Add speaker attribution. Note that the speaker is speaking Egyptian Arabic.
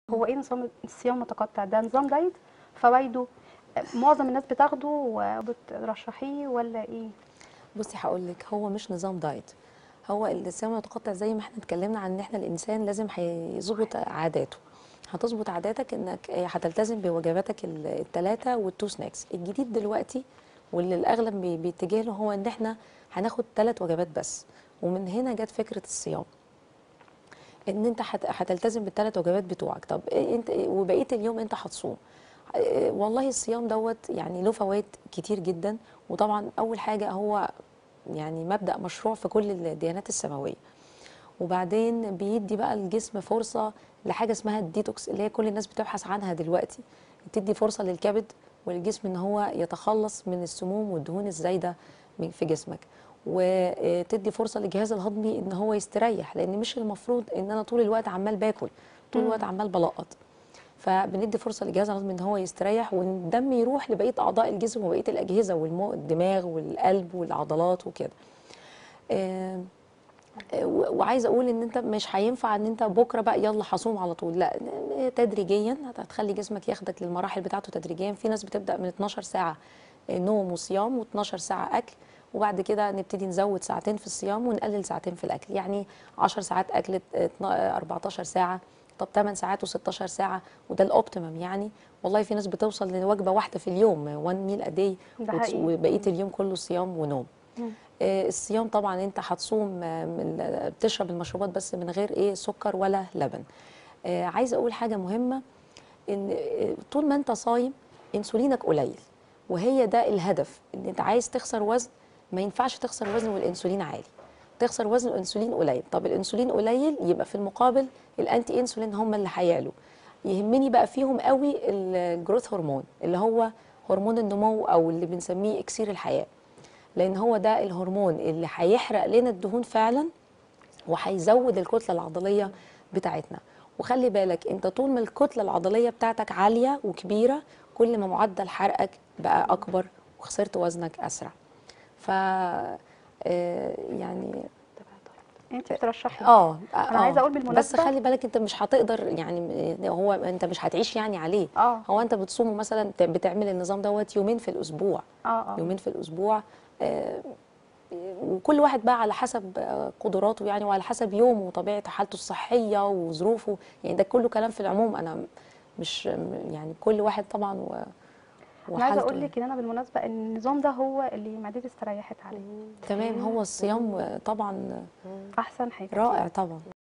Speaker 1: هو ايه نظام الصيام المتقطع ده نظام دايت فوائده معظم الناس بتاخده وبترشحيه ولا ايه
Speaker 2: بصي هقول لك هو مش نظام دايت هو الصيام المتقطع زي ما احنا اتكلمنا عن ان احنا الانسان لازم هيظبط عاداته هتظبط عاداتك انك هتلتزم بوجباتك الثلاثه والتو سناكس الجديد دلوقتي واللي الاغلب بي- بيتجه له هو ان احنا هناخد ثلاث وجبات بس ومن هنا جت فكره الصيام ان انت هت- هتلتزم بالثلاث وجبات بتوعك طب إيه انت وبقيه اليوم انت هتصوم إيه والله الصيام دوت يعني له فوائد كتير جدا وطبعا اول حاجه هو يعني مبدا مشروع في كل الديانات السماويه وبعدين بيدي بقى الجسم فرصه لحاجه اسمها الديتوكس اللي هي كل الناس بتبحث عنها دلوقتي بتدي فرصه للكبد والجسم ان هو يتخلص من السموم والدهون الزايده من- في جسمك وتدي فرصه للجهاز الهضمي ان هو يستريح لان مش المفروض ان انا طول الوقت عمال باكل طول الوقت عمال بلقط فبندي فرصه للجهاز الهضمي ان هو يستريح وان الدم يروح لبقيه اعضاء الجسم وبقيه الاجهزه والدماغ والقلب والعضلات وكده آه، آه، و- وعايزه اقول ان انت مش هينفع ان انت بكره بقى يلا هصوم على طول لا تدريجيا هت- هتخلي جسمك ياخدك للمراحل بتاعته تدريجيا في ناس بتبدا من 12 ساعه نوم وصيام و12 ساعه اكل وبعد كده نبتدي نزود ساعتين في الصيام ونقلل ساعتين في الاكل يعني 10 ساعات اكل ات- اتنا- 14 ساعه طب 8 ساعات و16 ساعه وده الاوبتيمم يعني والله في ناس بتوصل لوجبه واحده في اليوم 1 ميل ادي
Speaker 1: ده حقيقي.
Speaker 2: وبقيه اليوم كله صيام ونوم آه، الصيام طبعا انت هتصوم آه، من بتشرب المشروبات بس من غير ايه سكر ولا لبن آه، عايزه اقول حاجه مهمه ان آه، طول ما انت صايم انسولينك قليل وهي ده الهدف ان انت عايز تخسر وزن ما ينفعش تخسر وزن والانسولين عالي تخسر وزن والانسولين قليل طب الانسولين قليل يبقى في المقابل الانتي انسولين هم اللي هيعلوا يهمني بقى فيهم قوي الجروث هرمون اللي هو هرمون النمو او اللي بنسميه اكسير الحياه لان هو ده الهرمون اللي هيحرق لنا الدهون فعلا وهيزود الكتله العضليه بتاعتنا وخلي بالك انت طول ما الكتله العضليه بتاعتك عاليه وكبيره كل ما معدل حرقك بقى اكبر وخسرت وزنك اسرع ف آه، يعني
Speaker 1: انت بترشحي
Speaker 2: اه
Speaker 1: أنا
Speaker 2: آه.
Speaker 1: عايزة أقول
Speaker 2: بس
Speaker 1: بالمناسبة-
Speaker 2: خلي بالك انت مش هتقدر يعني هو انت مش هتعيش يعني عليه
Speaker 1: اه
Speaker 2: هو انت بتصوم مثلا بتعمل النظام دوت يومين في الاسبوع
Speaker 1: اه اه
Speaker 2: يومين في الاسبوع آه، وكل واحد بقى على حسب آه، قدراته يعني وعلى حسب يومه وطبيعه حالته الصحيه وظروفه يعني ده كله كلام في العموم انا مش يعني كل واحد طبعا و
Speaker 1: انا عايزه
Speaker 2: وحالته
Speaker 1: اقول لك ان انا بالمناسبه ان النظام ده هو اللي معدتي استريحت عليه
Speaker 2: تمام هو الصيام آه، طبعا
Speaker 1: احسن حاجه
Speaker 2: رائع طبعا